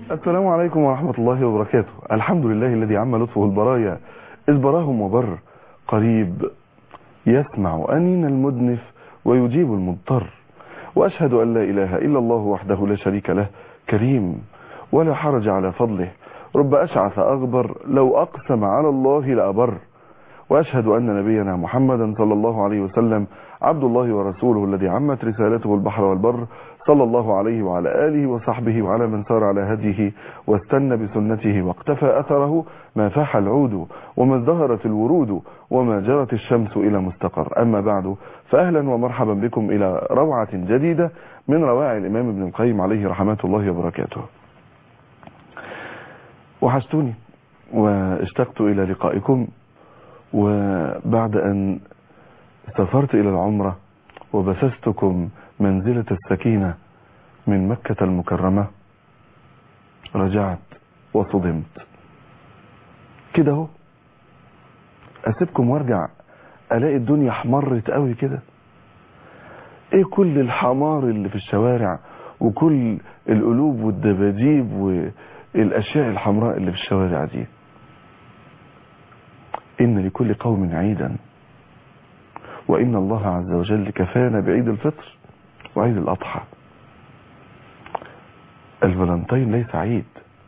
السلام عليكم ورحمة الله وبركاته الحمد لله الذي عم لطفه البرايا إذ براهم وبر قريب يسمع أنين المدنف ويجيب المضطر وأشهد أن لا إله إلا الله وحده لا شريك له كريم ولا حرج على فضله رب أشعث أغبر لو أقسم على الله لأبر وأشهد أن نبينا محمدا صلى الله عليه وسلم عبد الله ورسوله الذي عمت رسالته البحر والبر صلى الله عليه وعلى آله وصحبه وعلى من سار على هديه واستنى بسنته واقتفى أثره ما فاح العود وما ازدهرت الورود وما جرت الشمس إلى مستقر أما بعد فأهلا ومرحبا بكم إلى روعة جديدة من رواعي الإمام ابن القيم عليه رحمة الله وبركاته وحشتوني واشتقت إلى لقائكم وبعد أن سافرت إلى العمرة وبسستكم منزلة السكينة من مكة المكرمة رجعت وصدمت كده اهو اسيبكم وارجع الاقي الدنيا احمرت قوي كده ايه كل الحمار اللي في الشوارع وكل القلوب والدباديب والاشياء الحمراء اللي في الشوارع دي ان لكل قوم عيدا وان الله عز وجل كفانا بعيد الفطر وعيد الاضحى الفالنتين ليس عيد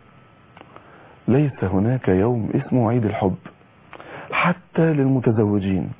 ليس هناك يوم اسمه عيد الحب حتى للمتزوجين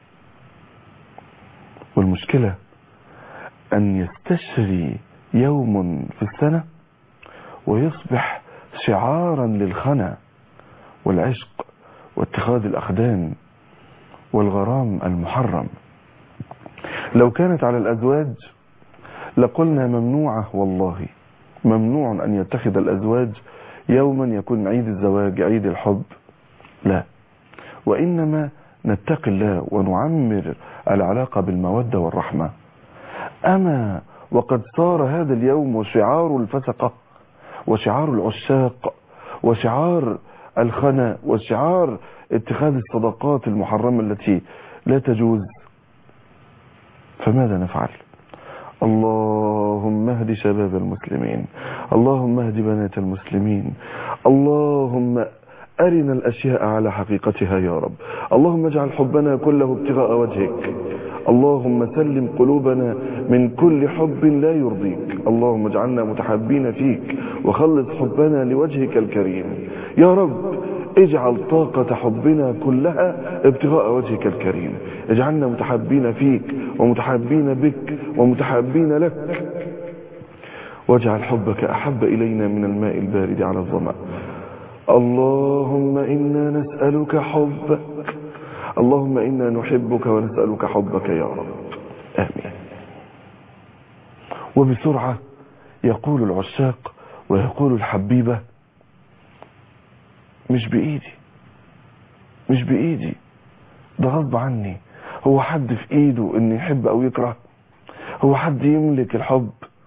والمشكلة أن يستشري يوم في السنة ويصبح شعارا للخنا والعشق واتخاذ الأخدان والغرام المحرم لو كانت على الأزواج لقلنا ممنوعة والله ممنوع أن يتخذ الأزواج يوما يكون عيد الزواج عيد الحب لا وإنما نتقي الله ونعمر العلاقة بالمودة والرحمة أما وقد صار هذا اليوم وشعار الفسقة وشعار العشاق وشعار الخنا وشعار اتخاذ الصداقات المحرمة التي لا تجوز فماذا نفعل اللهم اهد شباب المسلمين اللهم اهد بنات المسلمين اللهم أرنا الأشياء على حقيقتها يا رب اللهم اجعل حبنا كله ابتغاء وجهك اللهم سلم قلوبنا من كل حب لا يرضيك اللهم اجعلنا متحبين فيك وخلص حبنا لوجهك الكريم يا رب اجعل طاقة حبنا كلها ابتغاء وجهك الكريم اجعلنا متحبين فيك ومتحبين بك ومتحبين لك واجعل حبك أحب إلينا من الماء البارد على الظمأ اللهم إنا نسألك حبك اللهم إنا نحبك ونسألك حبك يا رب آمين وبسرعة يقول العشاق ويقول الحبيبة مش بإيدي مش بإيدي ده غصب عني هو حد في إيده إن يحب أو يكره هو حد يملك الحب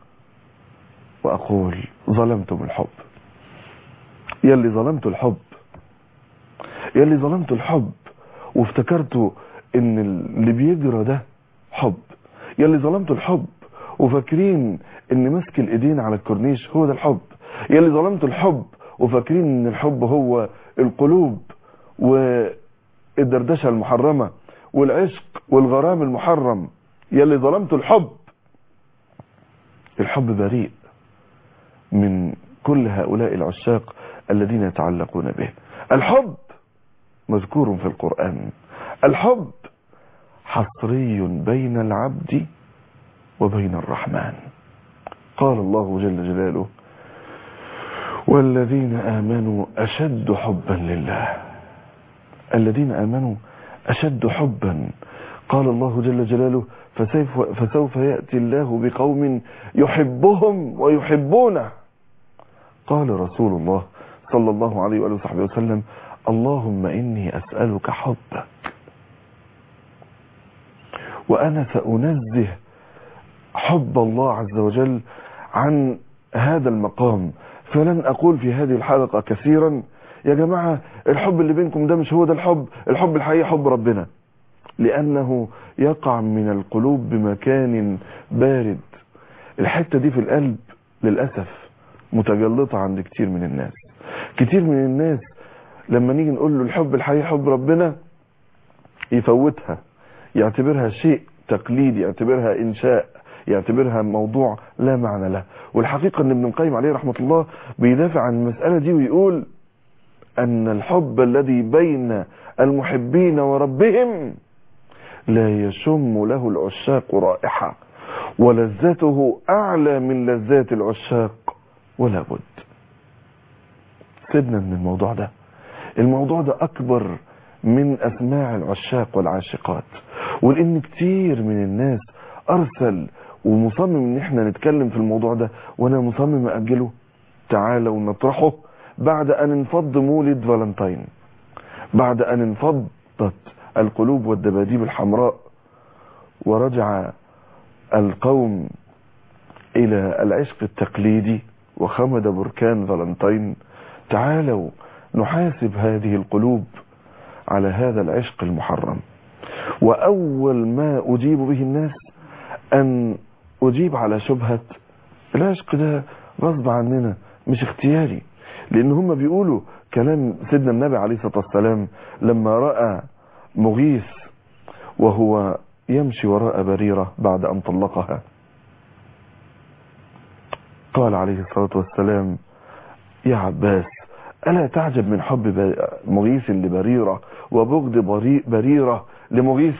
وأقول ظلمتم الحب يلي ظلمت الحب يلي ظلمت الحب وافتكرتوا ان اللي بيجرى ده حب يلي ظلمت الحب وفاكرين ان مسك الايدين على الكورنيش هو ده الحب يلي ظلمت الحب وفاكرين ان الحب هو القلوب والدردشة المحرمة والعشق والغرام المحرم يلي ظلمت الحب الحب بريء من كل هؤلاء العشاق الذين يتعلقون به الحب مذكور في القرآن الحب حصري بين العبد وبين الرحمن قال الله جل جلاله والذين آمنوا أشد حبا لله الذين آمنوا أشد حبا قال الله جل جلاله فسوف, فسوف يأتي الله بقوم يحبهم ويحبونه قال رسول الله صلى الله عليه وآله وصحبه وسلم اللهم إني أسألك حبك وأنا سأنزه حب الله عز وجل عن هذا المقام فلن أقول في هذه الحلقة كثيرا يا جماعة الحب اللي بينكم ده مش هو ده الحب الحب الحقيقي حب ربنا لأنه يقع من القلوب بمكان بارد الحتة دي في القلب للأسف متجلطة عند كتير من الناس كتير من الناس لما نيجي نقول له الحب الحقيقي حب ربنا يفوتها يعتبرها شيء تقليدي يعتبرها إنشاء يعتبرها موضوع لا معنى له والحقيقة ان ابن القيم عليه رحمة الله بيدافع عن المسألة دي ويقول أن الحب الذي بين المحبين وربهم لا يشم له العشاق رائحة ولذته أعلى من لذات العشاق ولا بد سيبنا من الموضوع ده الموضوع ده أكبر من أسماع العشاق والعاشقات ولأن كتير من الناس أرسل ومصمم ان احنا نتكلم في الموضوع ده وانا مصمم اجله تعالوا نطرحه بعد ان انفض مولد فالنتين بعد ان انفضت القلوب والدباديب الحمراء ورجع القوم الى العشق التقليدي وخمد بركان فالنتين تعالوا نحاسب هذه القلوب على هذا العشق المحرم واول ما اجيب به الناس ان اجيب على شبهة العشق ده غصب عننا مش اختياري لان هم بيقولوا كلام سيدنا النبي عليه الصلاة والسلام لما رأى مغيث وهو يمشي وراء بريرة بعد ان طلقها قال عليه الصلاة والسلام يا عباس ألا تعجب من حب مغيث لبريرة وبغض بريرة لمغيث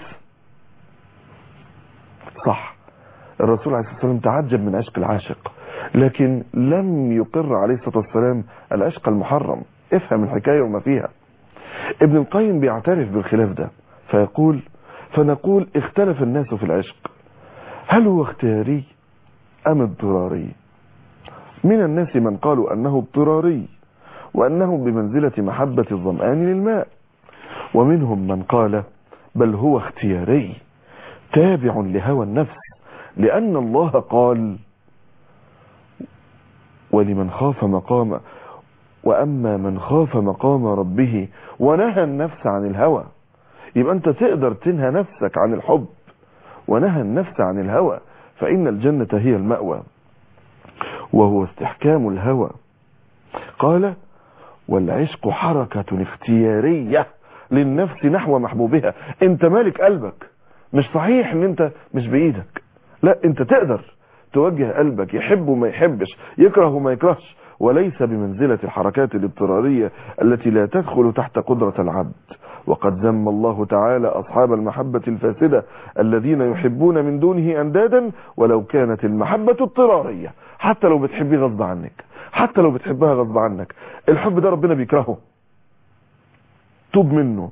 صح الرسول عليه الصلاة والسلام تعجب من عشق العاشق لكن لم يقر عليه الصلاة والسلام العشق المحرم افهم الحكاية وما فيها ابن القيم بيعترف بالخلاف ده فيقول فنقول اختلف الناس في العشق هل هو اختياري ام اضطراري من الناس من قالوا انه اضطراري وانه بمنزلة محبة الظمآن للماء ومنهم من قال بل هو اختياري تابع لهوى النفس لأن الله قال ولمن خاف مقام وأما من خاف مقام ربه ونهى النفس عن الهوى يبقى أنت تقدر تنهى نفسك عن الحب ونهى النفس عن الهوى فإن الجنة هي المأوى وهو استحكام الهوى قال والعشق حركة اختيارية للنفس نحو محبوبها انت مالك قلبك مش صحيح ان انت مش بايدك لا انت تقدر توجه قلبك يحب وما يحبش يكره وما يكرهش وليس بمنزلة الحركات الاضطرارية التي لا تدخل تحت قدرة العبد وقد ذم الله تعالى أصحاب المحبة الفاسدة الذين يحبون من دونه أندادا ولو كانت المحبة اضطرارية حتى لو بتحبيه غصب عنك حتى لو بتحبها غصب عنك الحب ده ربنا بيكرهه توب منه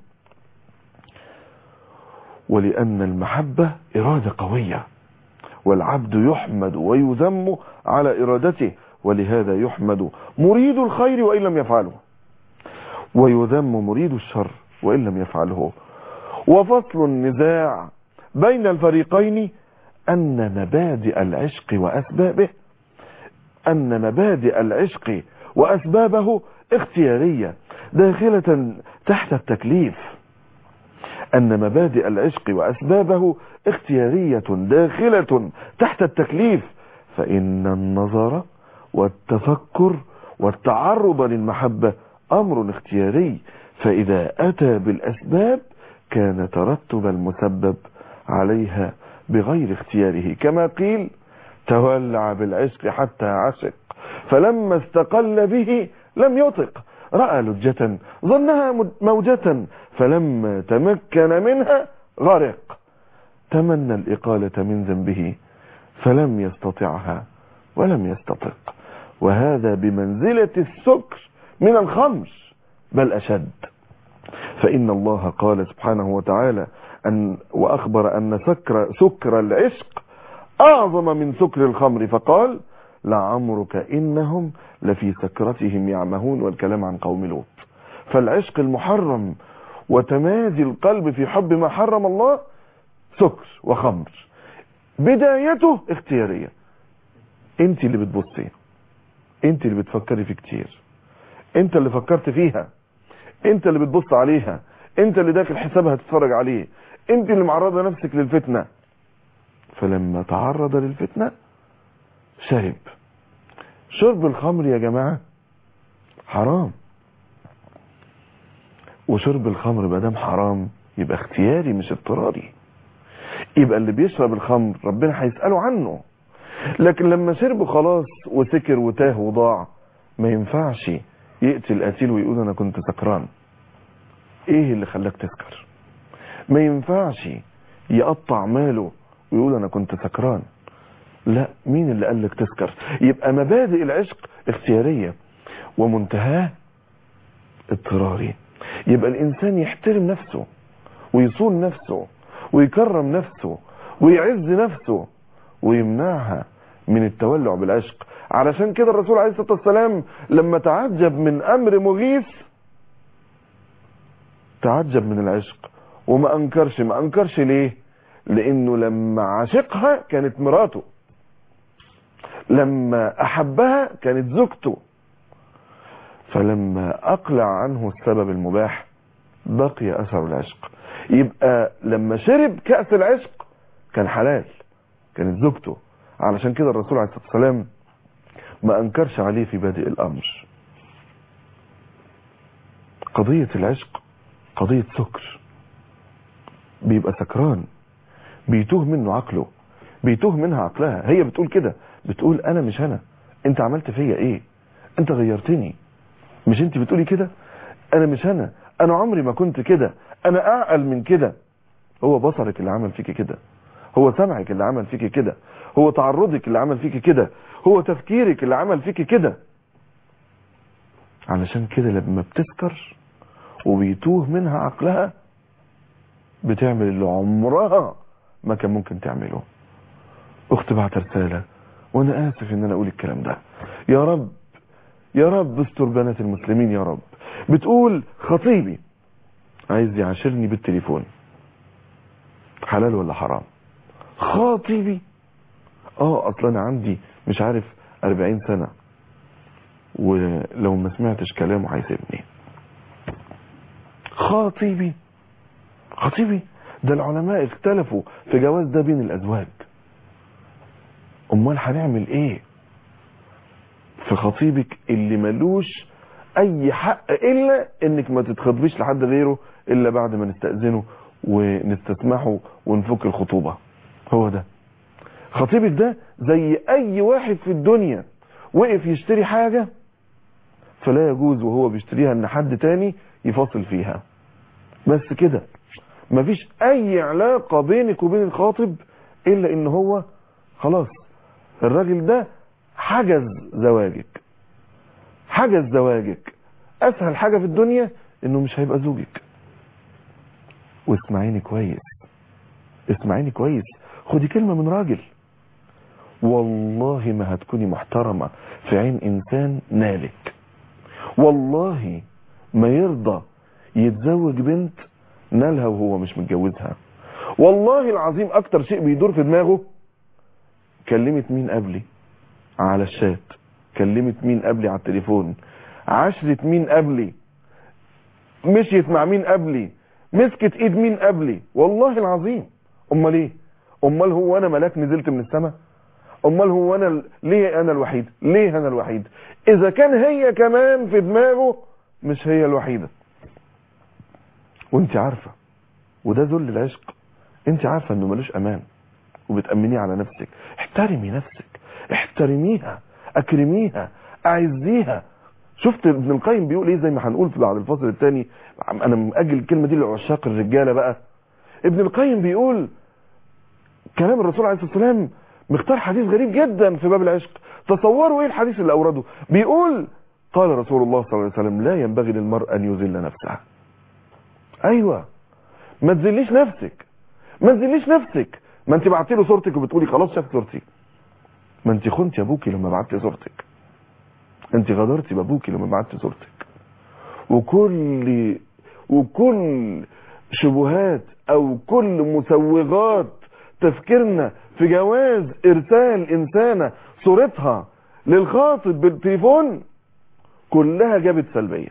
ولأن المحبة إرادة قوية والعبد يحمد ويذم على إرادته ولهذا يحمد مريد الخير وإن لم يفعله ويذم مريد الشر وإن لم يفعله وفصل النزاع بين الفريقين أن مبادئ العشق وأسبابه أن مبادئ العشق وأسبابه اختيارية داخلة تحت التكليف أن مبادئ العشق وأسبابه اختيارية داخلة تحت التكليف فإن النظر والتفكر والتعرض للمحبة أمر اختياري فإذا أتى بالأسباب كان ترتب المسبب عليها بغير اختياره كما قيل تولع بالعشق حتى عشق فلما استقل به لم يطق رأى لجة ظنها موجة فلما تمكن منها غرق تمنى الإقالة من ذنبه فلم يستطعها ولم يستطق وهذا بمنزلة السكر من الخمر بل أشد فإن الله قال سبحانه وتعالى أن وأخبر أن سكر, سكر العشق أعظم من سكر الخمر فقال لعمرك إنهم لفي سكرتهم يعمهون والكلام عن قوم لوط فالعشق المحرم وتمازي القلب في حب ما حرم الله سكر وخمر بدايته اختيارية انت اللي بتبصي انت اللي بتفكري في كتير انت اللي فكرت فيها انت اللي بتبص عليها انت اللي داخل حسابها تتفرج عليه انت اللي معرضة نفسك للفتنة فلما تعرض للفتنة شرب شرب الخمر يا جماعة حرام وشرب الخمر ما دام حرام يبقى اختياري مش اضطراري يبقى اللي بيشرب الخمر ربنا هيسأله عنه لكن لما شربه خلاص وسكر وتاه وضاع ما ينفعش يقتل قتيل ويقول انا كنت سكران ايه اللي خلاك تسكر ما ينفعش يقطع ماله ويقول انا كنت سكران لا مين اللي قال لك تسكر يبقى مبادئ العشق اختيارية ومنتهاه اضطراري يبقى الانسان يحترم نفسه ويصون نفسه ويكرم نفسه ويعز نفسه ويمنعها من التولع بالعشق علشان كده الرسول عليه الصلاة والسلام لما تعجب من امر مغيث تعجب من العشق وما انكرش ما انكرش ليه لانه لما عشقها كانت مراته لما احبها كانت زوجته فلما اقلع عنه السبب المباح بقي اثر العشق يبقى لما شرب كأس العشق كان حلال كانت زوجته علشان كده الرسول عليه الصلاة والسلام ما انكرش عليه في بادئ الامر قضية العشق قضية سكر بيبقى سكران بيتوه منه عقله بيتوه منها عقلها هي بتقول كده بتقول انا مش انا انت عملت فيا ايه انت غيرتني مش انت بتقولي كده انا مش انا انا عمري ما كنت كده انا اعقل من كده هو بصرك اللي عمل فيك كده هو سمعك اللي عمل فيك كده هو تعرضك اللي عمل فيك كده هو تفكيرك اللي عمل فيك كده علشان كده لما بتسكر وبيتوه منها عقلها بتعمل اللي عمرها ما كان ممكن تعمله اخت بعت رسالة وانا اسف ان انا اقول الكلام ده يا رب يا رب استر بنات المسلمين يا رب بتقول خطيبي عايز يعاشرني بالتليفون حلال ولا حرام خطيبي اه اصلا انا عندي مش عارف 40 سنة ولو ما سمعتش كلامه هيسيبني خطيبي خطيبي ده العلماء اختلفوا في جواز ده بين الازواج امال هنعمل ايه في خطيبك اللي ملوش اي حق الا انك ما تتخطبيش لحد غيره الا بعد ما نستأذنه ونستسمحه ونفك الخطوبة هو ده خطيبك ده زي اي واحد في الدنيا وقف يشتري حاجة فلا يجوز وهو بيشتريها ان حد تاني يفاصل فيها بس كده مفيش اي علاقة بينك وبين الخاطب الا ان هو خلاص الراجل ده حجز زواجك حجز زواجك اسهل حاجة في الدنيا انه مش هيبقى زوجك واسمعيني كويس اسمعيني كويس خدي كلمة من راجل والله ما هتكوني محترمة في عين انسان نالك والله ما يرضى يتزوج بنت نالها وهو مش متجوزها والله العظيم اكتر شيء بيدور في دماغه كلمت مين قبلي على الشات كلمت مين قبلي على التليفون عشرة مين قبلي مشيت مع مين قبلي مسكت ايد مين قبلي والله العظيم امال ايه امال هو انا ملاك نزلت من السماء امال هو انا ال- ليه انا الوحيد ليه انا الوحيد اذا كان هي كمان في دماغه مش هي الوحيدة وانت عارفة وده ذل العشق انت عارفة انه ملوش امان وبتأمنيه على نفسك احترمي نفسك احترميها اكرميها اعزيها شفت ابن القيم بيقول ايه زي ما هنقول في بعد الفصل الثاني انا مأجل الكلمة دي لعشاق الرجالة بقى ابن القيم بيقول كلام الرسول عليه الصلاة والسلام مختار حديث غريب جدا في باب العشق تصوروا ايه الحديث اللي اورده بيقول قال رسول الله صلى الله عليه وسلم لا ينبغي للمرء ان يذل نفسها ايوه ما تذليش نفسك ما تذليش نفسك ما انت بعتي له صورتك وبتقولي خلاص شاف صورتي ما انت خنتي ابوكي لما بعتي صورتك انت غدرتي بابوكي لما بعتي صورتك وكل وكل شبهات او كل مسوغات تفكيرنا في جواز ارسال انسانة صورتها للخاطب بالتليفون كلها جابت سلبية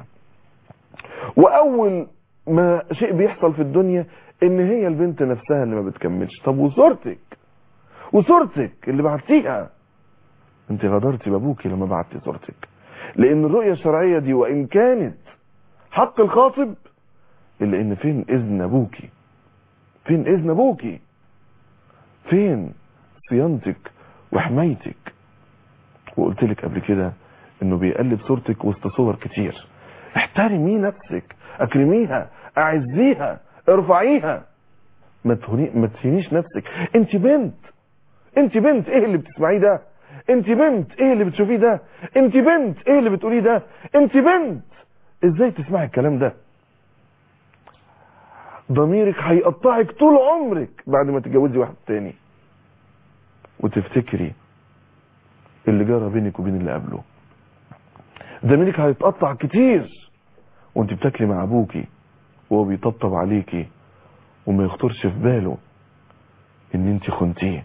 واول ما شيء بيحصل في الدنيا ان هي البنت نفسها اللي ما بتكملش طب وصورتك وصورتك اللي بعتيها انت غدرتي بابوكي لما بعتي صورتك لان الرؤية الشرعية دي وان كانت حق الخاطب الا ان فين اذن ابوكي فين اذن ابوكي فين صيانتك وحمايتك وقلت لك قبل كده انه بيقلب صورتك وسط صور كتير احترمي نفسك اكرميها اعزيها ارفعيها ما تهني ما تهينيش نفسك انت بنت انت بنت ايه اللي بتسمعيه ده انت بنت ايه اللي بتشوفيه ده انت بنت ايه اللي بتقوليه ده انت بنت ازاي تسمعي الكلام ده ضميرك هيقطعك طول عمرك بعد ما تتجوزي واحد تاني وتفتكري اللي جرى بينك وبين اللي قبله ضميرك هيتقطع كتير وانت بتاكلي مع ابوكي وهو بيطبطب عليكي وما يخطرش في باله ان انت خنتيه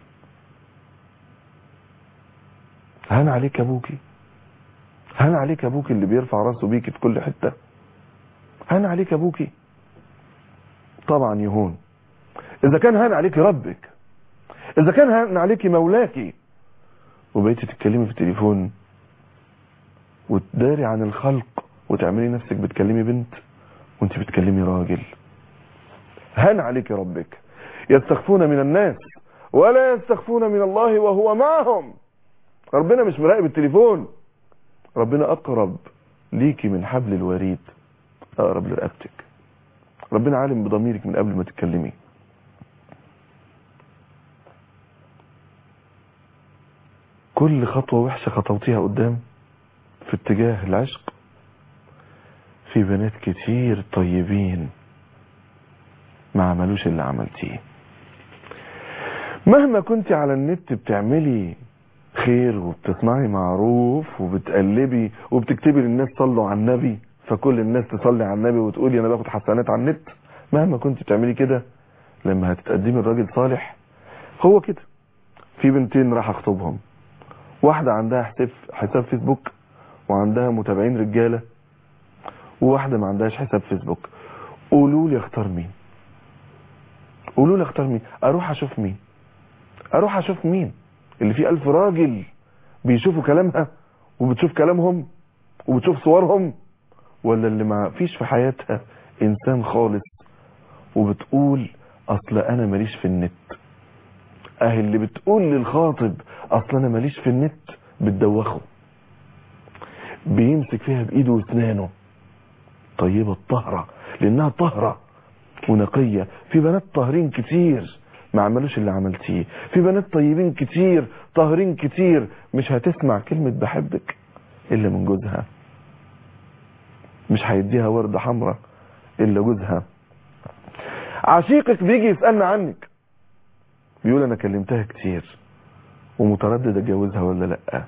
هان عليك ابوكي هان عليك ابوكي اللي بيرفع راسه بيكي في كل حتة هان عليك ابوكي طبعا يهون اذا كان هان عليك ربك اذا كان هان عليك مولاكي وبقيتي تتكلمي في التليفون وتداري عن الخلق وتعملي نفسك بتكلمي بنت وانت بتكلمي راجل هان عليك ربك يستخفون من الناس ولا يستخفون من الله وهو معهم ربنا مش مراقب التليفون ربنا اقرب ليكي من حبل الوريد اقرب لرقبتك ربنا عالم بضميرك من قبل ما تتكلمي كل خطوة وحشة خطوتيها قدام في اتجاه العشق في بنات كتير طيبين ما عملوش اللي عملتيه مهما كنت على النت بتعملي خير وبتسمعي معروف وبتقلبي وبتكتبي للناس صلوا على النبي فكل الناس تصلي على النبي وتقولي انا باخد حسنات على النت مهما كنت بتعملي كده لما هتتقدمي الراجل صالح هو كده في بنتين راح اخطبهم واحدة عندها حساب حساب فيسبوك وعندها متابعين رجالة وواحدة ما عندهاش حساب فيسبوك قولوا لي اختار مين قولوا لي اختار مين اروح اشوف مين اروح اشوف مين اللي فيه الف راجل بيشوفوا كلامها وبتشوف كلامهم وبتشوف صورهم ولا اللي ما فيش في حياتها انسان خالص وبتقول اصل انا ماليش في النت اهي اللي بتقول للخاطب اصل انا ماليش في النت بتدوخه بيمسك فيها بايده واسنانه طيبة الطهرة لانها طهرة ونقية في بنات طاهرين كتير ما عملوش اللي عملتيه في بنات طيبين كتير طاهرين كتير مش هتسمع كلمة بحبك الا من جوزها مش هيديها وردة حمراء الا جوزها عشيقك بيجي يسألنا عنك بيقول انا كلمتها كتير ومتردد اتجوزها ولا لا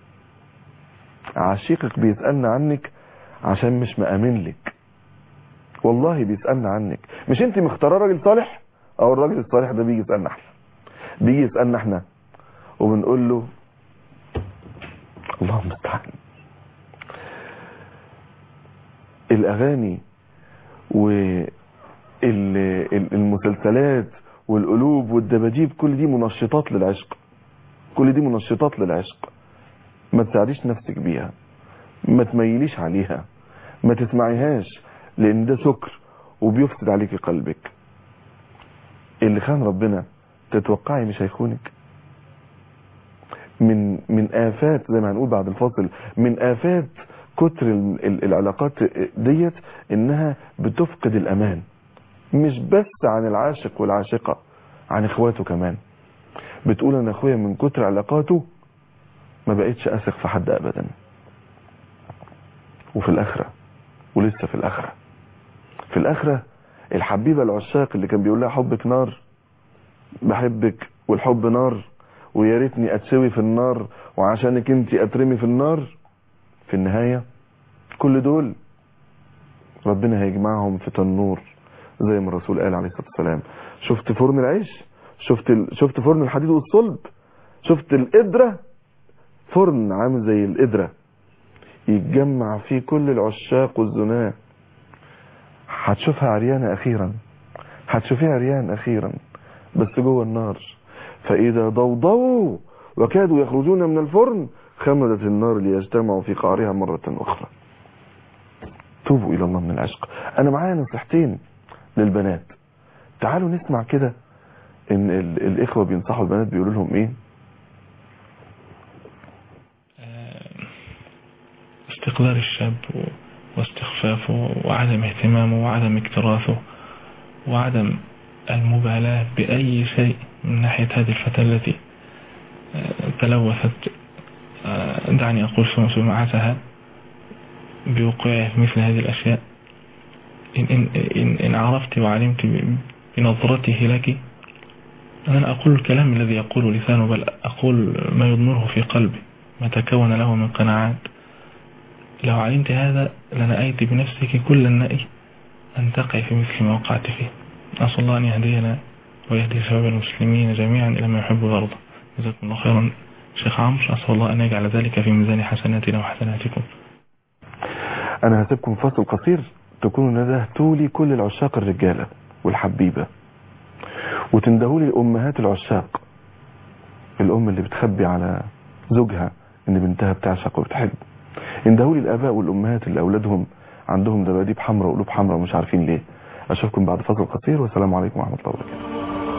عشيقك بيسألنا عنك عشان مش مأمن لك والله بيسألنا عنك مش انت مختاره راجل صالح او الراجل الصالح ده بيجي يسألنا احنا بيجي يسألنا احنا وبنقول له اللهم المستعان الاغاني والمسلسلات والقلوب والدباديب كل دي منشطات للعشق كل دي منشطات للعشق ما تساعديش نفسك بيها ما تميليش عليها ما تسمعيهاش لان ده سكر وبيفسد عليك قلبك اللي خان ربنا تتوقعي مش هيخونك من من آفات زي ما هنقول بعد الفاصل من آفات كتر ال- ال- العلاقات ديت انها بتفقد الامان مش بس عن العاشق والعاشقة عن اخواته كمان بتقول انا اخويا من كتر علاقاته ما بقتش اثق في حد ابدا وفي الاخرة ولسه في الاخرة في الاخرة الحبيبة العشاق اللي كان بيقول لها حبك نار بحبك والحب نار ويا ريتني اتسوي في النار وعشانك انت اترمي في النار في النهاية كل دول ربنا هيجمعهم في تنور زي ما الرسول قال عليه الصلاة والسلام شفت فرن العيش شفت ال... شفت فرن الحديد والصلب شفت القدرة فرن عامل زي القدرة يتجمع فيه كل العشاق والزناه هتشوفها عريانة اخيرا هتشوفيها عريان اخيرا بس جوه النار فاذا ضوضوا وكادوا يخرجون من الفرن خمدت النار ليجتمعوا في قعرها مرة أخرى توبوا إلى الله من العشق أنا معايا نصيحتين للبنات تعالوا نسمع كده إن ال- الإخوة بينصحوا البنات بيقولوا لهم إيه استقذار الشاب و- واستخفافه وعدم اهتمامه وعدم اكتراثه وعدم المبالاة بأي شيء من ناحية هذه الفتاة التي آه، تلوثت آه، دعني أقول سم- سمعتها بوقوعها في مثل هذه الأشياء إن, إن, إن, إن عرفت وعلمت ب- بنظرته لك أنا أقول الكلام الذي يقول لسانه بل أقول ما يضمره في قلبي ما تكون له من قناعات لو علمت هذا لنأيت بنفسك كل النأي أن تقع في مثل ما وقعت فيه أسأل الله أن يهدينا ويهدي شباب المسلمين جميعا إلى ما يحب ويرضى جزاكم الله خيرا شيخ عمرو أسأل الله أن يجعل ذلك في ميزان حسناتنا وحسناتكم أنا هسيبكم فاصل قصير تكونوا ندهتوا لي كل العشاق الرجالة والحبيبة وتندهوا لي أمهات العشاق الأم اللي بتخبي على زوجها إن بنتها بتعشق وبتحب اندهوا لي الآباء والأمهات اللي أولادهم عندهم دباديب حمراء وقلوب حمراء ومش عارفين ليه أشوفكم بعد فاصل قصير والسلام عليكم ورحمة الله وبركاته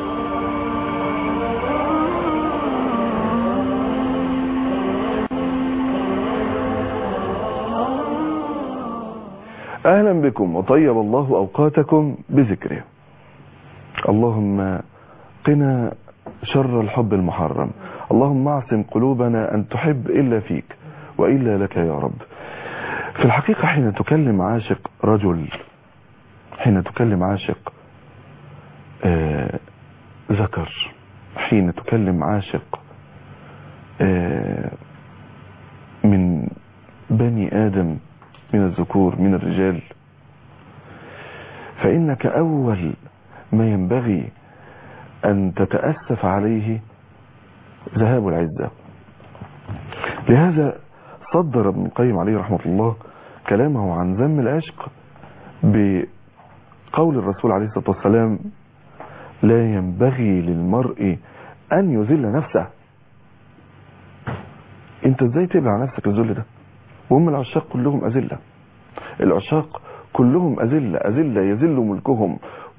أهلا بكم وطيب الله أوقاتكم بذكره اللهم قنا شر الحب المحرم اللهم اعصم قلوبنا أن تحب إلا فيك وإلا لك يا رب في الحقيقة حين تكلم عاشق رجل حين تكلم عاشق آه ذكر حين تكلم عاشق آه من بني آدم من الذكور من الرجال فإنك أول ما ينبغي أن تتأسف عليه ذهاب العزة لهذا صدر ابن القيم عليه رحمة الله كلامه عن ذم العشق بقول الرسول عليه الصلاة والسلام لا ينبغي للمرء أن يذل نفسه انت ازاي تبع نفسك الذل ده وهم العشاق كلهم أذلة العشاق كلهم أذلة أذلة يذل ملكهم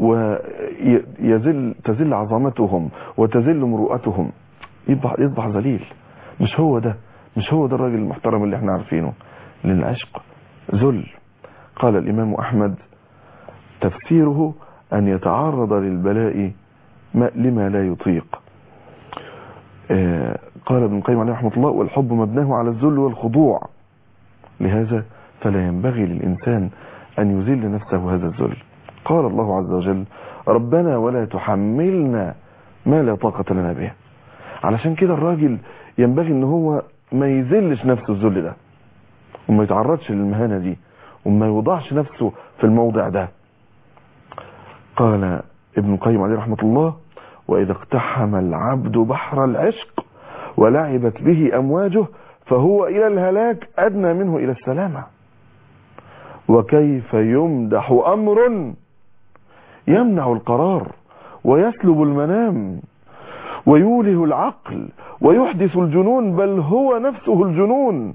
ويذل تذل عظمتهم وتذل مروءتهم يصبح يصبح ذليل مش هو ده مش هو ده الراجل المحترم اللي احنا عارفينه لأن العشق ذل قال الإمام أحمد تفسيره أن يتعرض للبلاء ما لما لا يطيق آه قال ابن القيم عليه رحمة الله والحب مبناه على الذل والخضوع لهذا فلا ينبغي للإنسان أن يذل نفسه هذا الذل قال الله عز وجل ربنا ولا تحملنا ما لا طاقة لنا به علشان كده الراجل ينبغي ان هو ما يذلش نفسه الذل ده وما يتعرضش للمهانة دي وما يوضعش نفسه في الموضع ده قال ابن القيم عليه رحمة الله وإذا اقتحم العبد بحر العشق ولعبت به أمواجه فهو إلى الهلاك أدنى منه إلى السلامة وكيف يمدح أمر يمنع القرار ويسلب المنام ويوله العقل ويحدث الجنون بل هو نفسه الجنون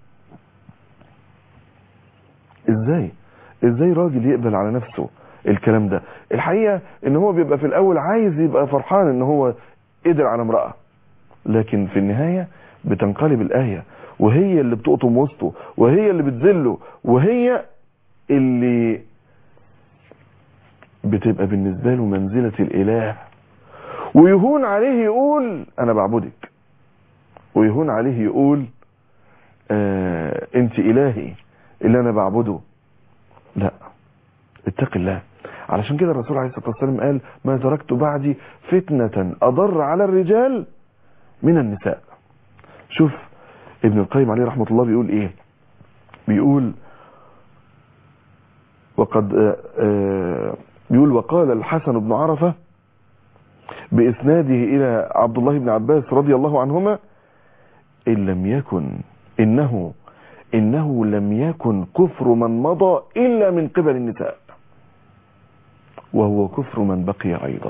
ازاي ازاي راجل يقبل على نفسه الكلام ده الحقيقة ان هو بيبقى في الاول عايز يبقى فرحان ان هو قدر على امرأة لكن في النهاية بتنقلب الآية وهي اللي بتقطم وسطه وهي اللي بتذله وهي اللي بتبقى بالنسبة له منزلة الإله ويهون عليه يقول أنا بعبدك ويهون عليه يقول آه أنت إلهي اللي أنا بعبده لا اتق الله علشان كده الرسول عليه الصلاة والسلام قال ما تركت بعدي فتنة أضر على الرجال من النساء شوف ابن القيم عليه رحمة الله بيقول ايه بيقول وقد آآ آآ بيقول وقال الحسن بن عرفة بإسناده إلى عبد الله بن عباس رضي الله عنهما إن لم يكن إنه إنه لم يكن كفر من مضى إلا من قبل النساء وهو كفر من بقي أيضا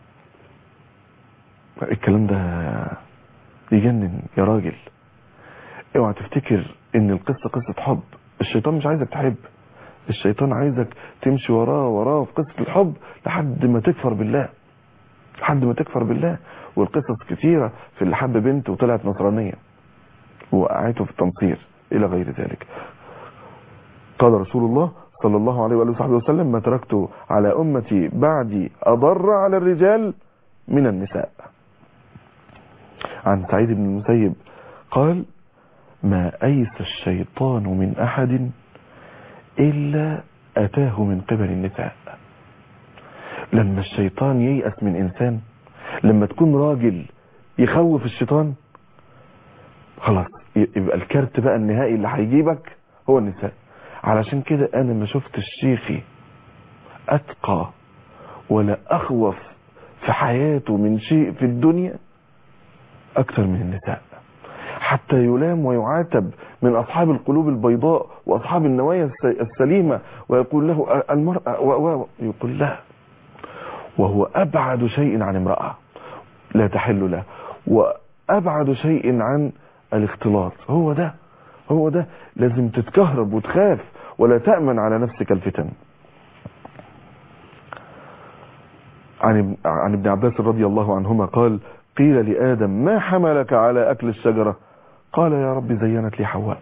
الكلام ده يجنن يا راجل اوعى تفتكر ان القصة قصة حب الشيطان مش عايزك تحب الشيطان عايزك تمشي وراه وراه في قصة الحب لحد ما تكفر بالله لحد ما تكفر بالله والقصص كتيرة في اللي حب بنت وطلعت نصرانية ووقعته في التنصير الى غير ذلك قال رسول الله صلى الله عليه وآله وصحبه وسلم ما تركت على أمتي بعدي أضر على الرجال من النساء عن سعيد بن المسيب قال ما أيس الشيطان من أحد إلا أتاه من قبل النساء لما الشيطان ييأس من إنسان لما تكون راجل يخوف الشيطان خلاص يبقى الكارت بقى النهائي اللي هيجيبك هو النساء علشان كده انا ما شفت الشيخي اتقى ولا اخوف في حياته من شيء في الدنيا اكتر من النساء حتى يلام ويعاتب من اصحاب القلوب البيضاء واصحاب النوايا السليمة ويقول له المرأة و يقول لا وهو ابعد شيء عن امرأة لا تحل له وابعد شيء عن الاختلاط هو ده هو ده لازم تتكهرب وتخاف ولا تأمن على نفسك الفتن عن عن ابن عباس رضي الله عنهما قال قيل لآدم ما حملك على أكل الشجرة قال يا رب زينت لي حواء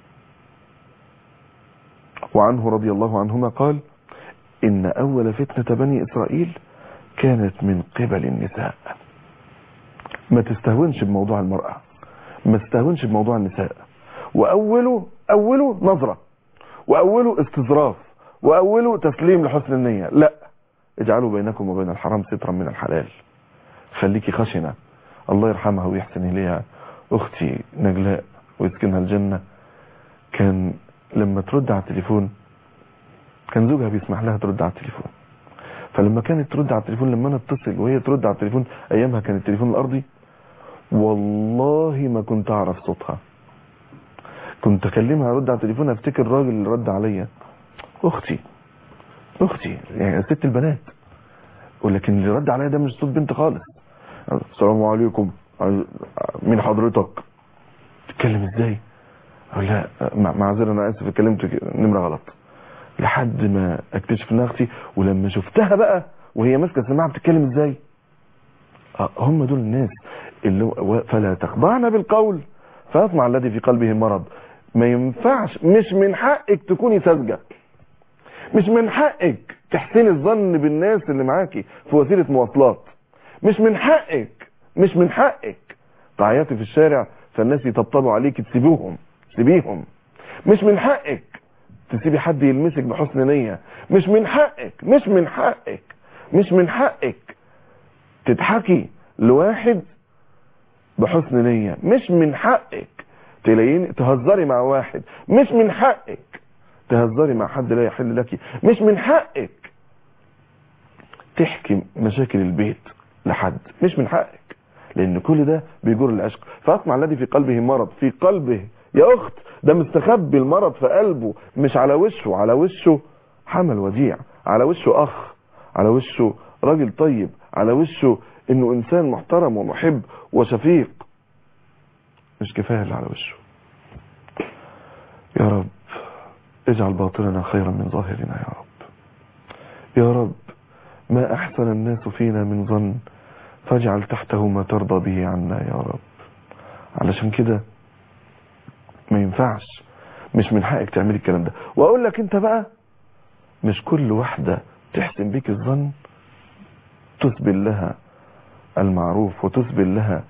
وعنه رضي الله عنهما قال إن أول فتنة بني إسرائيل كانت من قبل النساء ما تستهونش بموضوع المرأة ما تستهونش بموضوع النساء وأوله أوله نظرة وأوله استظراف وأوله تسليم لحسن النية لا اجعلوا بينكم وبين الحرام سترا من الحلال خليكي خشنة الله يرحمها ويحسن إليها أختي نجلاء ويسكنها الجنة كان لما ترد على التليفون كان زوجها بيسمح لها ترد على التليفون فلما كانت ترد على التليفون لما انا اتصل وهي ترد على التليفون ايامها كان التليفون الارضي والله ما كنت اعرف صوتها كنت اكلمها ارد على التليفون افتكر الراجل اللي رد عليا اختي اختي يعني ست البنات ولكن اللي رد عليا ده مش صوت بنت خالص السلام عليكم مين حضرتك تتكلم ازاي اقول لا معذره انا اسف اتكلمت نمره غلط لحد ما اكتشف انها اختي ولما شفتها بقى وهي ماسكه السماعه بتتكلم ازاي هم دول الناس اللي فلا تخضعن بالقول فيطمع الذي في قلبه مرض ما ينفعش مش من حقك تكوني ساذجه مش من حقك تحسني الظن بالناس اللي معاكي في وسيله مواصلات مش من حقك مش من حقك تعيطي في الشارع فالناس يطبطبوا عليك تسيبوهم سيبيهم مش من حقك تسيبي حد يلمسك بحسن نية مش من حقك مش من حقك مش من حقك تضحكي لواحد بحسن نية مش من حقك تلاقيني تهزري مع واحد مش من حقك تهزري مع حد لا يحل لك مش من حقك تحكي مشاكل البيت لحد مش من حقك لان كل ده بيجر العشق فاطمع الذي في قلبه مرض في قلبه يا اخت ده مستخبي المرض في قلبه مش على وشه على وشه حمل وديع على وشه اخ على وشه راجل طيب على وشه انه انسان محترم ومحب وشفيق مش كفايه اللي على وشه يا رب اجعل باطننا خيرا من ظاهرنا يا رب يا رب ما احسن الناس فينا من ظن فاجعل تحته ما ترضى به عنا يا رب علشان كده ما ينفعش مش من حقك تعملي الكلام ده واقول لك انت بقى مش كل واحدة تحسن بيك الظن تسبل لها المعروف وتسبل لها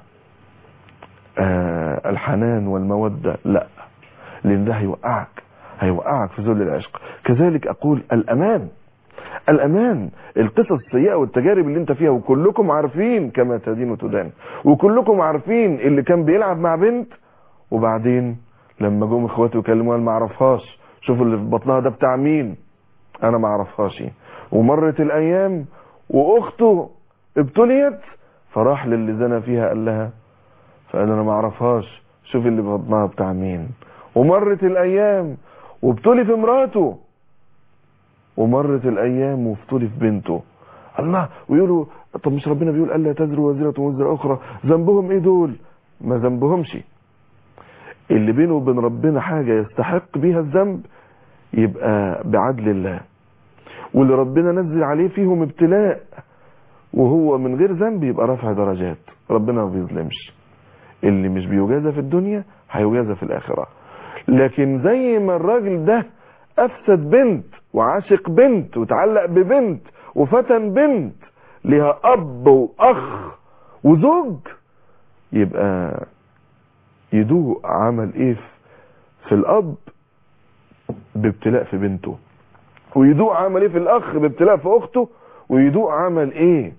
آه الحنان والمودة لا لان ده هيوقعك هيوقعك في ذل العشق كذلك اقول الامان الامان القصص السيئة والتجارب اللي انت فيها وكلكم عارفين كما تدين وتدان وكلكم عارفين اللي كان بيلعب مع بنت وبعدين لما جم اخواته يكلموها ما اعرفهاش شوفوا اللي في بطنها ده بتاع مين انا ما اعرفهاش ومرت الايام واخته ابتليت فراح للي زنى فيها قال لها فقال انا ما اعرفهاش شوف اللي في بطنها بتاع مين ومرت الايام وابتلي في مراته ومرت الايام وابتلي في بنته الله ويقولوا طب مش ربنا بيقول الا تزر وزيره وزر اخرى ذنبهم ايه دول ما ذنبهمش اللي بينه وبين ربنا حاجة يستحق بيها الذنب يبقى بعدل الله واللي ربنا نزل عليه فيهم ابتلاء وهو من غير ذنب يبقى رفع درجات ربنا ما بيظلمش اللي مش بيجازى في الدنيا هيجازى في الآخرة لكن زي ما الراجل ده أفسد بنت وعاشق بنت وتعلق ببنت وفتن بنت لها أب وأخ وزوج يبقى يدوق عمل ايه في الأب بابتلاء في بنته ويدوق عمل ايه في الأخ بابتلاء في أخته ويدوق عمل ايه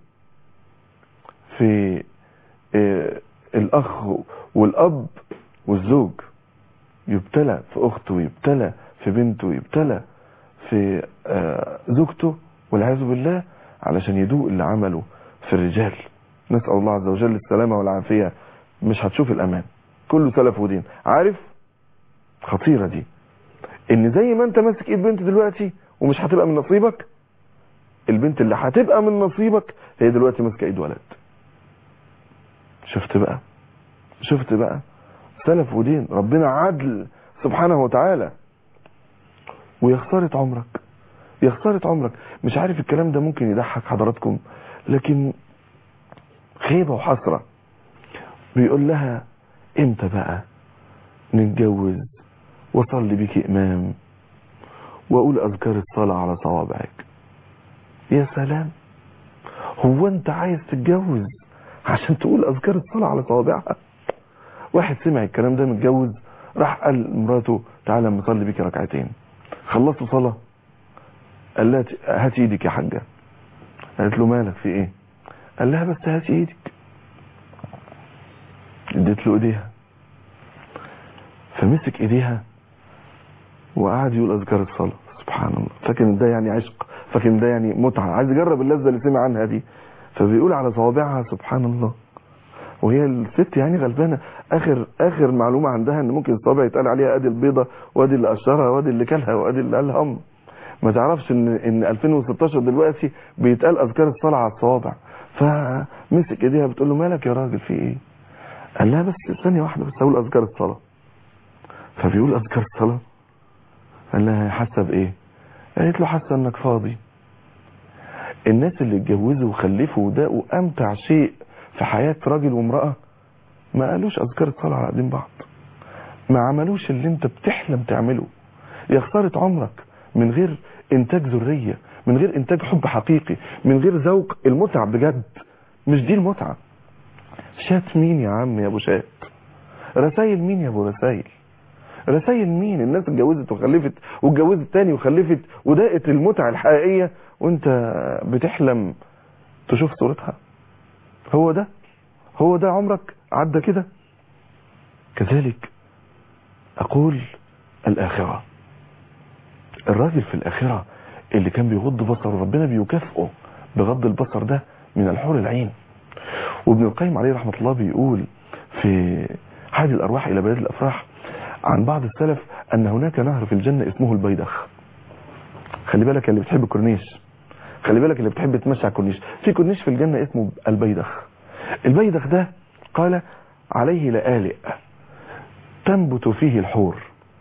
في إيه الأخ والأب والزوج يبتلى في أخته ويبتلى في بنته ويبتلى في آه زوجته والعياذ بالله علشان يدوق اللي عمله في الرجال نسأل الله عز وجل السلامة والعافية مش هتشوف الأمان كله سلف ودين عارف خطيرة دي ان زي ما انت ماسك ايد بنت دلوقتي ومش هتبقى من نصيبك البنت اللي هتبقى من نصيبك هي دلوقتي ماسكه ايد ولد شفت بقى شفت بقى سلف ودين ربنا عدل سبحانه وتعالى ويا خساره عمرك يا خساره عمرك مش عارف الكلام ده ممكن يضحك حضراتكم لكن خيبه وحسره بيقول لها امتى بقى نتجوز واصلي بيك امام واقول اذكار الصلاه على صوابعك يا سلام هو انت عايز تتجوز عشان تقول اذكار الصلاه على صوابعها واحد سمع الكلام ده متجوز راح قال لمراته تعالى اما اصلي بيك ركعتين خلصوا صلاه قال لها هاتي ايدك يا حاجه قالت له مالك في ايه قال لها بس هاتي ايدك اديت له ايديها فمسك ايديها وقعد يقول اذكار الصلاه سبحان الله فاكر ان ده يعني عشق فاكر ان ده يعني متعه عايز يجرب اللذه اللي سمع عنها دي فبيقول على صوابعها سبحان الله وهي الست يعني غلبانه اخر اخر معلومه عندها ان ممكن الصوابع يتقال عليها ادي البيضه وادي اللي قشرها وادي اللي كلها وادي اللي قالها ام ما تعرفش ان ان 2016 دلوقتي بيتقال اذكار الصلاه على الصوابع فمسك ايديها بتقول له مالك يا راجل في ايه قال لها بس ثانيه واحده بس اقول اذكار الصلاه فبيقول اذكار الصلاه قال لها حاسه بايه قالت له حاسه انك فاضي الناس اللي اتجوزوا وخلفوا وداقوا امتع شيء في حياه راجل وامراه ما قالوش اذكار الصلاه على قدام بعض ما عملوش اللي انت بتحلم تعمله يا خساره عمرك من غير انتاج ذريه من غير انتاج حب حقيقي من غير ذوق المتعه بجد مش دي المتعه شات مين يا عم يا ابو شات رسايل مين يا ابو رسايل رسايل مين الناس اتجوزت وخلفت واتجوزت تاني وخلفت وداقت المتعة الحقيقية وانت بتحلم تشوف صورتها هو ده هو ده عمرك عدى كده كذلك اقول الاخرة الراجل في الاخرة اللي كان بيغض بصره ربنا بيكافئه بغض البصر ده من الحور العين وابن القيم عليه رحمة الله بيقول في حاد الارواح الى بلاد الافراح عن بعض السلف ان هناك نهر في الجنة اسمه البيدخ خلي بالك اللي بتحب الكورنيش خلي بالك اللي بتحب تمشي على الكورنيش في كورنيش في الجنة اسمه البيدخ البيدخ ده قال عليه لآلئ تنبت فيه الحور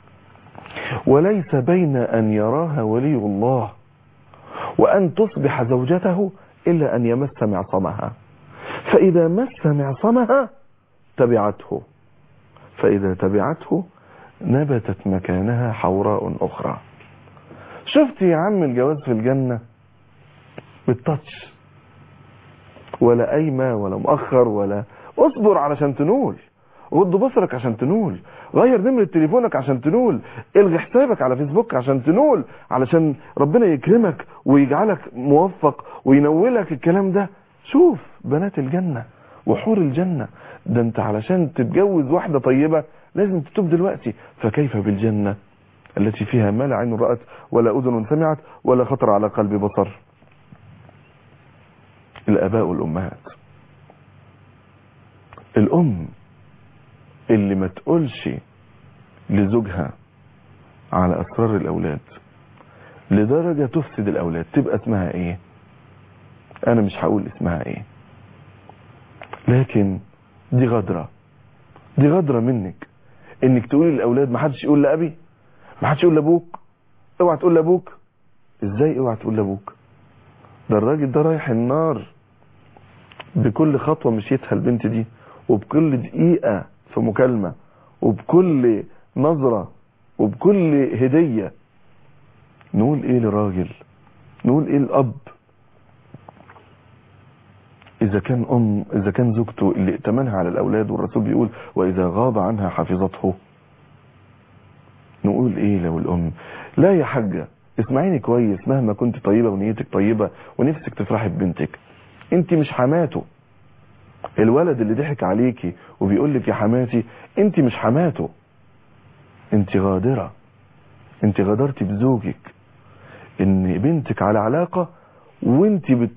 وليس بين أن يراها ولي الله وأن تصبح زوجته إلا أن يمس معصمها فإذا مس معصمها تبعته فإذا تبعته نبتت مكانها حوراء أخرى شفت يا عم الجواز في الجنة بالتاتش ولا قايمة ولا مؤخر ولا اصبر علشان تنول غض بصرك عشان تنول غير نمرة تليفونك عشان تنول الغي حسابك على فيسبوك عشان تنول علشان ربنا يكرمك ويجعلك موفق وينولك الكلام ده شوف بنات الجنة وحور الجنة ده انت علشان تتجوز واحدة طيبة لازم تتوب دلوقتي فكيف بالجنة التي فيها ما لا عين رأت ولا أذن سمعت ولا خطر على قلب بصر الآباء والأمهات الأم اللي ما تقولش لزوجها على أسرار الأولاد لدرجة تفسد الأولاد تبقى اسمها إيه أنا مش هقول اسمها إيه لكن دي غدرة دي غدرة منك انك تقولي للاولاد ما حدش يقول لابي ما حدش يقول لابوك اوعى تقول لابوك ازاي اوعى تقول لابوك ده الراجل ده رايح النار بكل خطوة مشيتها البنت دي وبكل دقيقة في مكالمة وبكل نظرة وبكل هدية نقول ايه لراجل نقول ايه الاب اذا كان ام اذا كان زوجته اللي ائتمنها على الاولاد والرسول بيقول واذا غاب عنها حفظته نقول ايه لو الام لا يا حاجة اسمعيني كويس مهما كنت طيبة ونيتك طيبة ونفسك تفرحي ببنتك انت مش حماته الولد اللي ضحك عليكي وبيقول لك يا حماتي انت مش حماته انت غادرة انت غادرتي بزوجك ان بنتك على علاقة وانت بت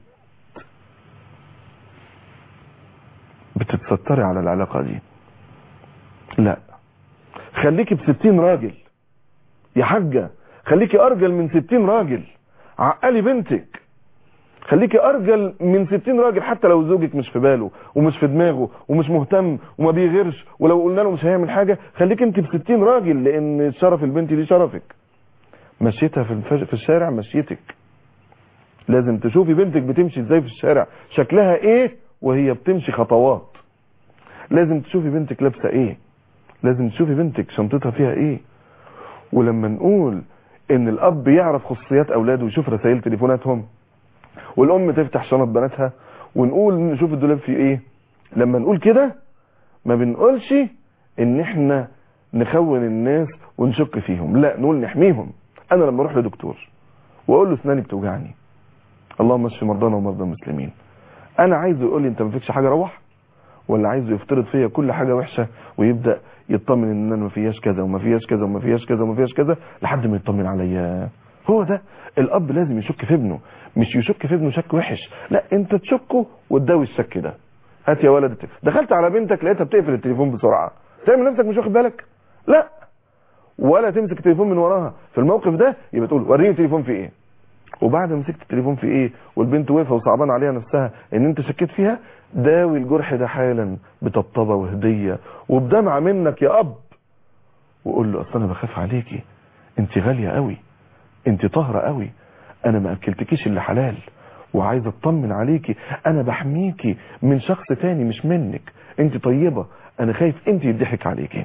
بتتستري على العلاقة دي لا خليكي بستين راجل يا حاجة خليكي ارجل من ستين راجل عقلي بنتك خليكي ارجل من ستين راجل حتى لو زوجك مش في باله ومش في دماغه ومش مهتم وما بيغيرش ولو قلنا له مش هيعمل حاجة خليك انت بستين راجل لان شرف البنت دي شرفك مشيتها في, الفج... في الشارع مشيتك لازم تشوفي بنتك بتمشي ازاي في الشارع شكلها ايه وهي بتمشي خطوات لازم تشوفي بنتك لابسه ايه لازم تشوفي بنتك شنطتها فيها ايه ولما نقول ان الاب يعرف خصوصيات اولاده ويشوف رسائل تليفوناتهم والام تفتح شنط بناتها ونقول نشوف الدولاب فيه ايه لما نقول كده ما بنقولش ان احنا نخون الناس ونشك فيهم لا نقول نحميهم انا لما اروح لدكتور واقول له اسناني بتوجعني اللهم اشف مرضانا ومرضى المسلمين انا عايزه يقول لي انت ما فيكش حاجه روح ولا عايزه يفترض فيا كل حاجه وحشه ويبدا يطمن ان انا ما فياش كذا وما فياش كذا وما فياش كذا وما فياش كذا لحد ما يطمن عليا هو ده الاب لازم يشك في ابنه مش يشك في ابنه شك وحش لا انت تشكه وتداوي الشك ده هات يا ولد دخلت على بنتك لقيتها بتقفل التليفون بسرعه تعمل نفسك مش واخد بالك لا ولا تمسك التليفون من وراها في الموقف ده يبقى تقول وريني التليفون في ايه وبعد ما مسكت التليفون في ايه والبنت واقفه وصعبان عليها نفسها ان انت شكيت فيها داوي الجرح ده حالا بطبطبه وهديه وبدمعه منك يا اب وقول له اصل انا بخاف عليكي انت غاليه قوي انت طاهره قوي انا ما اكلتكيش اللي حلال وعايز اطمن عليكي انا بحميكي من شخص تاني مش منك انت طيبه انا خايف انت يضحك عليكي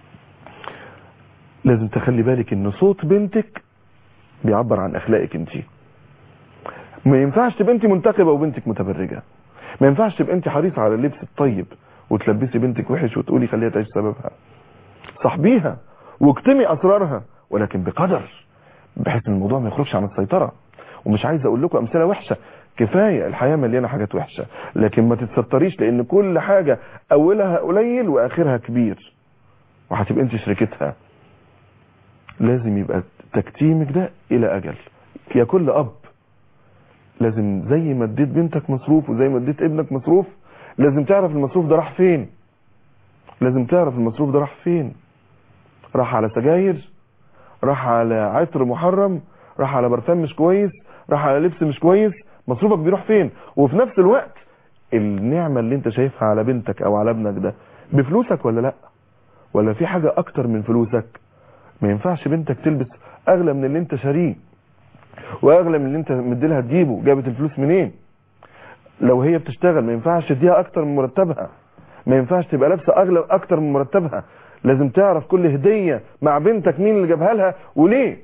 لازم تخلي بالك ان صوت بنتك بيعبر عن اخلاقك انت ما ينفعش تبقى انت منتقبه وبنتك متبرجه ما ينفعش تبقى انت حريصه على اللبس الطيب وتلبسي بنتك وحش وتقولي خليها تعيش سببها صاحبيها واكتمي اسرارها ولكن بقدر بحيث ان الموضوع ما يخرجش عن السيطره ومش عايز اقول لكم امثله وحشه كفايه الحياه مليانه حاجات وحشه لكن ما تتستريش لان كل حاجه اولها قليل واخرها كبير وهتبقى انت شريكتها لازم يبقى تكتيمك ده الى اجل يا كل اب لازم زي ما اديت بنتك مصروف وزي ما اديت ابنك مصروف لازم تعرف المصروف ده راح فين لازم تعرف المصروف ده راح فين راح على سجاير راح على عطر محرم راح على برفان مش كويس راح على لبس مش كويس مصروفك بيروح فين وفي نفس الوقت النعمة اللي انت شايفها على بنتك او على ابنك ده بفلوسك ولا لا ولا في حاجة اكتر من فلوسك ما ينفعش بنتك تلبس اغلى من اللي انت شاريه واغلى من اللي انت مديلها تجيبه جابت الفلوس منين لو هي بتشتغل ما ينفعش تديها اكتر من مرتبها ما ينفعش تبقى لابسه اغلى اكتر من مرتبها لازم تعرف كل هدية مع بنتك مين اللي جابها لها وليه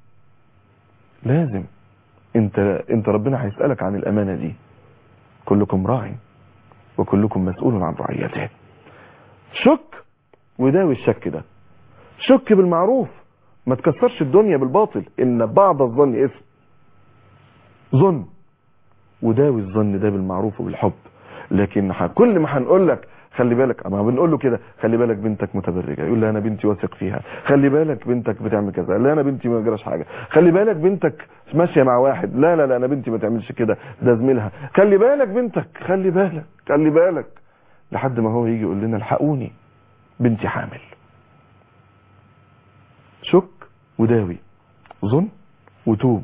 لازم انت انت ربنا هيسألك عن الامانة دي كلكم راع وكلكم مسؤول عن رعيته شك وداوي الشك ده شك بالمعروف ما تكسرش الدنيا بالباطل ان بعض الظن اسم ظن وداوي الظن ده بالمعروف وبالحب لكن كل ما هنقول لك خلي بالك اما بنقول له كده خلي بالك بنتك متبرجه يقول لي انا بنتي واثق فيها خلي بالك بنتك بتعمل كذا لا انا بنتي ما جراش حاجه خلي بالك بنتك ماشيه مع واحد لا لا لا انا بنتي ما تعملش كده ده زميلها خلي بالك بنتك خلي بالك خلي بالك لحد ما هو يجي يقول لنا الحقوني بنتي حامل شك وداوي ظن وتوب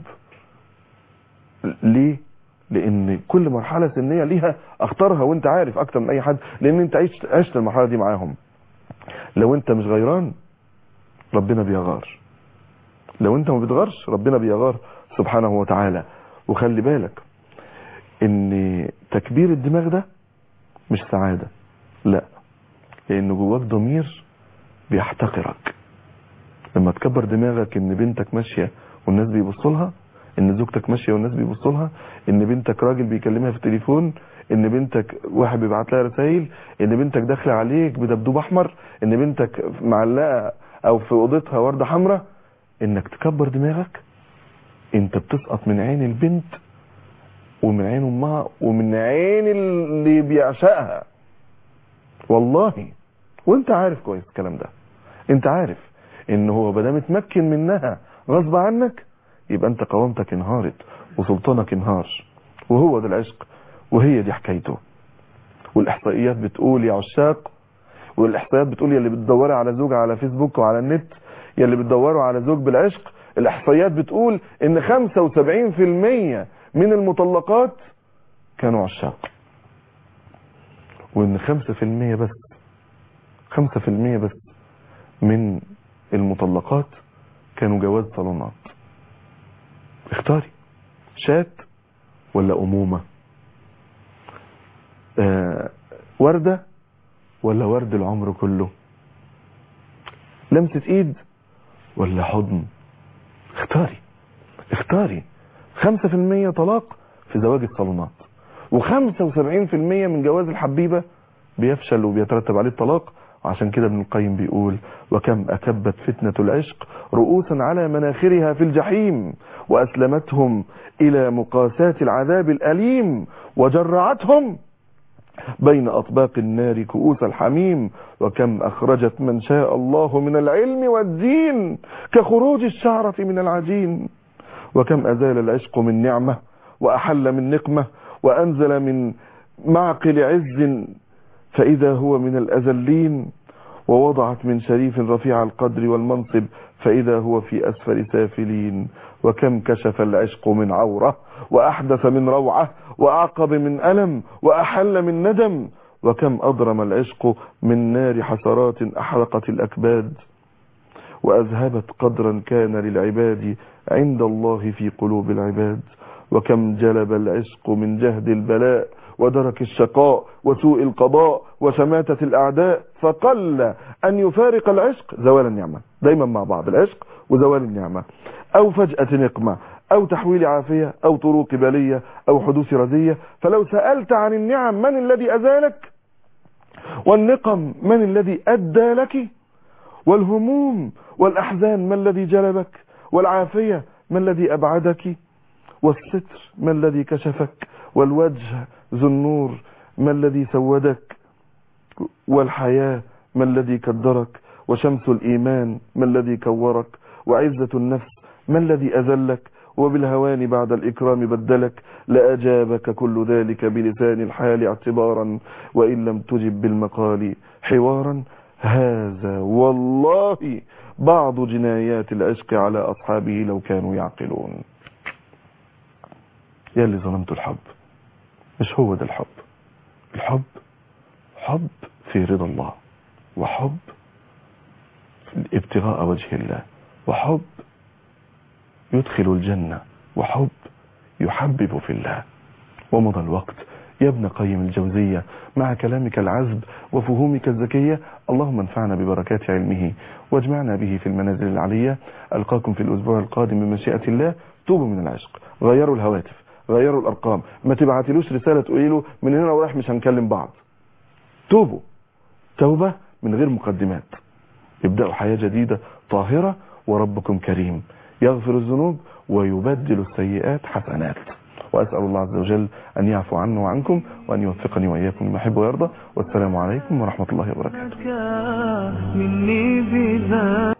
ليه لان كل مرحلة سنية ليها اختارها وانت عارف اكتر من اي حد لان انت عشت, عشت المرحلة دي معاهم لو انت مش غيران ربنا بيغار لو انت ما بتغارش ربنا بيغار سبحانه وتعالى وخلي بالك ان تكبير الدماغ ده مش سعادة لا لان جواك ضمير بيحتقرك لما تكبر دماغك ان بنتك ماشية والناس بيبصوا لها ان زوجتك ماشية والناس بيبصوا لها ان بنتك راجل بيكلمها في التليفون ان بنتك واحد بيبعت لها رسائل ان بنتك داخله عليك بدبدوب احمر ان بنتك معلقه او في اوضتها ورده حمراء انك تكبر دماغك انت بتسقط من عين البنت ومن عين امها ومن عين اللي بيعشقها والله وانت عارف كويس الكلام ده انت عارف ان هو بدام اتمكن منها غصب عنك يبقى انت قوامتك انهارت وسلطانك انهار وهو ده العشق وهي دي حكايته والاحصائيات بتقول يا عشاق والاحصائيات بتقول يا اللي بتدوري على زوج على فيسبوك وعلى النت يا اللي بتدوروا على زوج بالعشق الاحصائيات بتقول ان 75% من المطلقات كانوا عشاق وان 5% بس 5% بس من المطلقات كانوا جواز صالونات اختاري شات ولا أمومة آه وردة ولا ورد العمر كله لمسة ايد ولا حضن اختاري اختاري 5% طلاق في زواج الصالونات و75% من جواز الحبيبة بيفشل وبيترتب عليه الطلاق وعشان كده ابن القيم بيقول وكم أكبت فتنة العشق رؤوسا على مناخرها في الجحيم وأسلمتهم إلى مقاساة العذاب الأليم وجرعتهم بين أطباق النار كؤوس الحميم وكم أخرجت من شاء الله من العلم والدين كخروج الشعرة من العجين وكم أزال العشق من نعمة وأحل من نقمة وأنزل من معقل عز فإذا هو من الأذلين ووضعت من شريف رفيع القدر والمنصب فإذا هو في أسفل سافلين وكم كشف العشق من عورة وأحدث من روعة وأعقب من ألم وأحل من ندم وكم أضرم العشق من نار حسرات أحرقت الأكباد وأذهبت قدرا كان للعباد عند الله في قلوب العباد وكم جلب العشق من جهد البلاء ودرك الشقاء وسوء القضاء وشماتة الأعداء فقل أن يفارق العشق زوال النعمة دايما مع بعض العشق وزوال النعمة أو فجأة نقمة أو تحويل عافية أو طروق بالية أو حدوث رزية فلو سألت عن النعم من الذي أزالك والنقم من الذي أدى لك والهموم والأحزان ما الذي جلبك والعافية ما الذي أبعدك والستر ما الذي كشفك والوجه ذو النور ما الذي سودك والحياة ما الذي كدرك وشمس الإيمان ما الذي كورك وعزة النفس ما الذي أذلك وبالهوان بعد الإكرام بدلك لأجابك كل ذلك بلسان الحال اعتبارا وإن لم تجب بالمقال حوارا هذا والله بعض جنايات العشق على أصحابه لو كانوا يعقلون يا اللي ظلمت الحب مش هو ده الحب الحب حب في رضا الله وحب ابتغاء وجه الله وحب يدخل الجنة وحب يحبب في الله ومضى الوقت يا ابن قيم الجوزية مع كلامك العذب وفهومك الذكية اللهم انفعنا ببركات علمه واجمعنا به في المنازل العلية ألقاكم في الأسبوع القادم بمشيئة الله توبوا من العشق غيروا الهواتف غيروا الأرقام ما تبعتلوش رسالة تقولي له من هنا ورايح مش هنكلم بعض توبوا توبة من غير مقدمات ابدأوا حياة جديدة طاهرة وربكم كريم يغفر الذنوب ويبدل السيئات حسنات وأسأل الله عز وجل أن يعفو عنه وعنكم وأن يوفقني وإياكم لما يحب ويرضى والسلام عليكم ورحمة الله وبركاته مني بذا